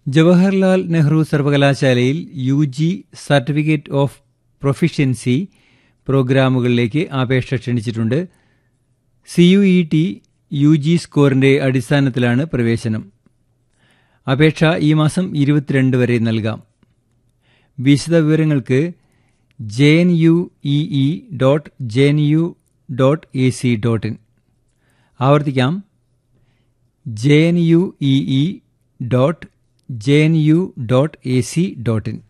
ജവഹർലാൽ നെഹ്റു സർവകലാശാലയിൽ U G certificate of proficiency പ്രോഗ്രാമുകളിലേക്ക് അപേക്ഷ ക്ഷണിച്ചിട്ടുണ്ട് C U E T U G സ്കോറിന്റെ അടിസ്ഥാനത്തിലാണ് പ്രവേശനം അപേക്ഷ ഈ മാസം ഇരുപത്തിരണ്ട് വരെ നൽകാം വിശദവിവരങ്ങൾക്ക് J N U E E dot J N U dot A C dot in ആവർത്തിക്കാം J N U E E dot J N U dot A C dot in